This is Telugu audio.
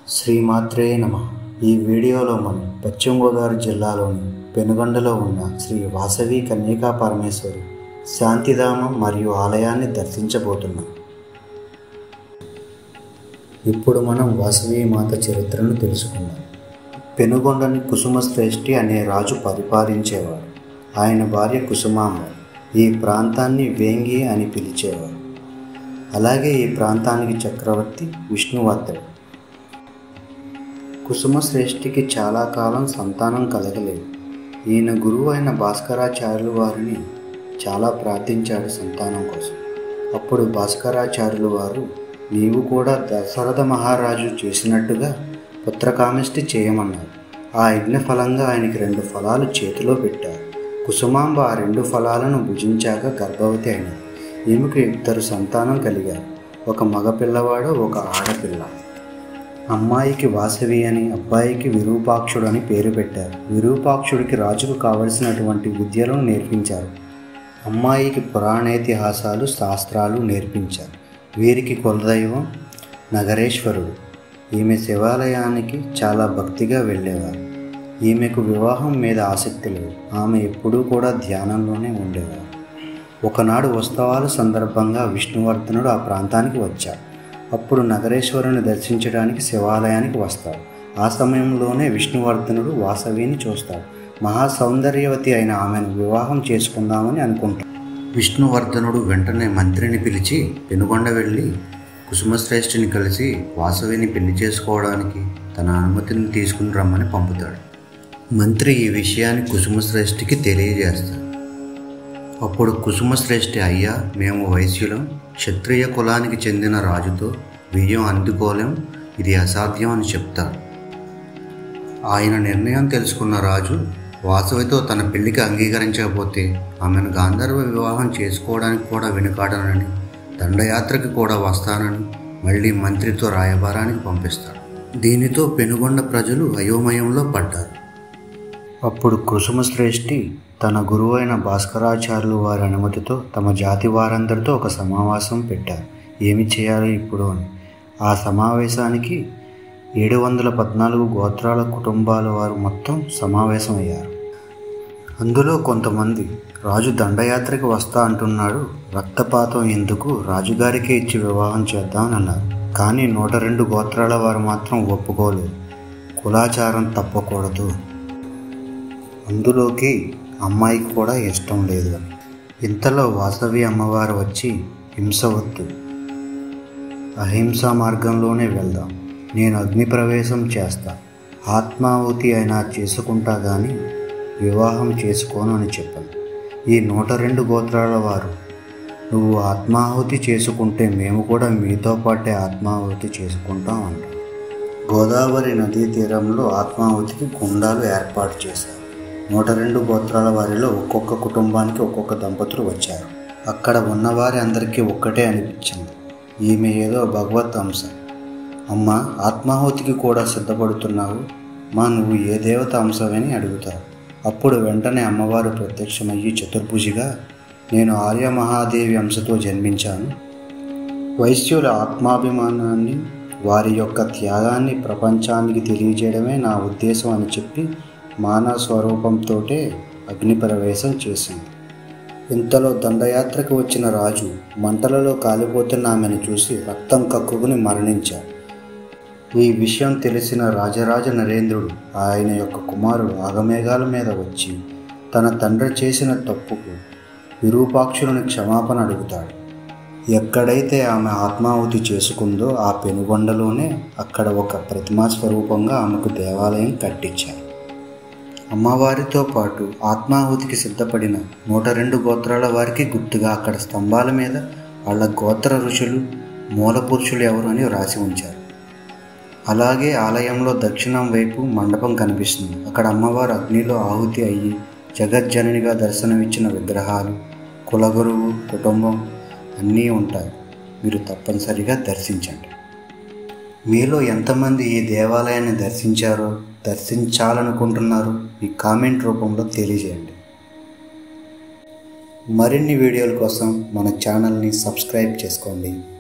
శ్రీమాత్రే నమ ఈ వీడియోలో మనం పశ్చిమ గోదావరి జిల్లాలోని పెనుగొండలో ఉన్న శ్రీ వాసవి కన్యకా పరమేశ్వరి శాంతిధామం మరియు ఆలయాన్ని దర్శించబోతున్నాం ఇప్పుడు మనం వాసవి మాత చరిత్రను తెలుసుకుందాం పెనుగొండని కుసుమశ్రేష్ఠి అనే రాజు పరిపాలించేవాడు ఆయన భార్య కుసుమాంబ ఈ ప్రాంతాన్ని వేంగి అని పిలిచేవారు అలాగే ఈ ప్రాంతానికి చక్రవర్తి విష్ణువర్ధుడు కుసుమశ్రేష్ఠికి చాలా కాలం సంతానం కలగలేదు ఈయన గురువు అయిన భాస్కరాచార్యులు వారిని చాలా ప్రార్థించాడు సంతానం కోసం అప్పుడు భాస్కరాచార్యులు వారు నీవు కూడా దశరథ మహారాజు చేసినట్టుగా పుత్రకామిష్టి చేయమన్నారు ఆ యజ్ఞ ఫలంగా ఆయనకి రెండు ఫలాలు చేతిలో పెట్టారు కుసుమాంబ ఆ రెండు ఫలాలను భుజించాక గర్భవతి అయినది ఈమెకు ఇద్దరు సంతానం కలిగారు ఒక మగ పిల్లవాడు ఒక ఆడపిల్ల అమ్మాయికి వాసవి అని అబ్బాయికి విరూపాక్షుడు అని పేరు పెట్టారు విరూపాక్షుడికి రాజుకు కావలసినటువంటి విద్యలను నేర్పించారు అమ్మాయికి పురాణేతిహాసాలు శాస్త్రాలు నేర్పించారు వీరికి కులదైవం నగరేశ్వరుడు ఈమె శివాలయానికి చాలా భక్తిగా వెళ్ళేవారు ఈమెకు వివాహం మీద ఆసక్తి లేదు ఆమె ఎప్పుడూ కూడా ధ్యానంలోనే ఉండేవారు ఒకనాడు ఉత్సవాల సందర్భంగా విష్ణువర్ధనుడు ఆ ప్రాంతానికి వచ్చాడు అప్పుడు నగరేశ్వరుని దర్శించడానికి శివాలయానికి వస్తాడు ఆ సమయంలోనే విష్ణువర్ధనుడు వాసవిని చూస్తాడు మహా సౌందర్యవతి అయిన ఆమెను వివాహం చేసుకుందామని అనుకుంటాడు విష్ణువర్ధనుడు వెంటనే మంత్రిని పిలిచి పెనుగొండ వెళ్ళి కుసుమశ్రేష్ఠిని కలిసి వాసవిని పెళ్లి చేసుకోవడానికి తన అనుమతిని తీసుకుని రమ్మని పంపుతాడు మంత్రి ఈ విషయాన్ని కుసుమశ్రేష్ఠికి తెలియజేస్తాడు అప్పుడు కుసుమశ్రేష్ఠి అయ్యా మేము వైశ్యులం క్షత్రియ కులానికి చెందిన రాజుతో విజయం అందుకోలేం ఇది అసాధ్యం అని చెప్తాడు ఆయన నిర్ణయం తెలుసుకున్న రాజు వాసవితో తన పెళ్లికి అంగీకరించకపోతే ఆమెను గాంధర్వ వివాహం చేసుకోవడానికి కూడా వెనుకాడనని దండయాత్రకి కూడా వస్తానని మళ్ళీ మంత్రితో రాయబారానికి పంపిస్తాడు దీనితో పెనుగొండ ప్రజలు అయోమయంలో పడ్డారు అప్పుడు కుసుమశ్రేష్ఠి తన గురువైన భాస్కరాచార్యులు వారి అనుమతితో తమ జాతి వారందరితో ఒక సమావేశం పెట్టారు ఏమి చేయాలి ఇప్పుడు అని ఆ సమావేశానికి ఏడు వందల పద్నాలుగు గోత్రాల కుటుంబాల వారు మొత్తం సమావేశమయ్యారు అందులో కొంతమంది రాజు దండయాత్రకి వస్తా అంటున్నాడు రక్తపాతం ఎందుకు రాజుగారికే ఇచ్చి వివాహం చేద్దామని అన్నారు కానీ నూట రెండు గోత్రాల వారు మాత్రం ఒప్పుకోలేదు కులాచారం తప్పకూడదు అందులోకి అమ్మాయికి కూడా ఇష్టం లేదు అని ఇంతలో వాసవి అమ్మవారు వచ్చి హింస వద్దు అహింసా మార్గంలోనే వెళ్దాం నేను అగ్ని ప్రవేశం చేస్తా ఆత్మాహుతి అయినా చేసుకుంటా కానీ వివాహం చేసుకోను అని చెప్పాను ఈ నూట రెండు గోత్రాల వారు నువ్వు ఆత్మాహుతి చేసుకుంటే మేము కూడా మీతో పాటే ఆత్మాహుతి చేసుకుంటాం అంటారు గోదావరి నదీ తీరంలో ఆత్మాహుతికి గుండాలు ఏర్పాటు చేశారు నూట రెండు గోత్రాల వారిలో ఒక్కొక్క కుటుంబానికి ఒక్కొక్క దంపతులు వచ్చారు అక్కడ ఉన్నవారి అందరికీ ఒక్కటే అనిపించింది ఈమె ఏదో భగవత్ అంశ అమ్మ ఆత్మాహుతికి కూడా సిద్ధపడుతున్నావు మా నువ్వు ఏ దేవత అంశమని అడుగుతారు అప్పుడు వెంటనే అమ్మవారు ప్రత్యక్షమయ్యి చతుర్భుజిగా నేను ఆర్య మహాదేవి అంశతో జన్మించాను వైశ్యుల ఆత్మాభిమానాన్ని వారి యొక్క త్యాగాన్ని ప్రపంచానికి తెలియజేయడమే నా ఉద్దేశం అని చెప్పి మానవ స్వరూపంతో అగ్ని ప్రవేశం చేసింది ఇంతలో దండయాత్రకు వచ్చిన రాజు మంటలలో కాలిపోతున్న ఆమెను చూసి రక్తం కక్కుకుని మరణించాడు ఈ విషయం తెలిసిన రాజరాజ నరేంద్రుడు ఆయన యొక్క కుమారుడు ఆగమేఘాల మీద వచ్చి తన తండ్రి చేసిన తప్పుకు విరూపాక్షులను క్షమాపణ అడుగుతాడు ఎక్కడైతే ఆమె ఆత్మాహుతి చేసుకుందో ఆ పెనుగొండలోనే అక్కడ ఒక ప్రతిమా స్వరూపంగా ఆమెకు దేవాలయం కట్టించారు అమ్మవారితో పాటు ఆత్మాహుతికి సిద్ధపడిన నూట రెండు గోత్రాల వారికి గుర్తుగా అక్కడ స్తంభాల మీద వాళ్ళ గోత్ర ఋషులు మూల పురుషులు ఎవరు అని వ్రాసి ఉంచారు అలాగే ఆలయంలో దక్షిణం వైపు మండపం కనిపిస్తుంది అక్కడ అమ్మవారు అగ్నిలో ఆహుతి అయ్యి జగజ్జననిగా దర్శనమిచ్చిన విగ్రహాలు కులగురువు కుటుంబం అన్నీ ఉంటాయి మీరు తప్పనిసరిగా దర్శించండి మీలో ఎంతమంది ఈ దేవాలయాన్ని దర్శించారో దర్శించాలనుకుంటున్నారు ఈ కామెంట్ రూపంలో తెలియజేయండి మరిన్ని వీడియోల కోసం మన ఛానల్ని సబ్స్క్రైబ్ చేసుకోండి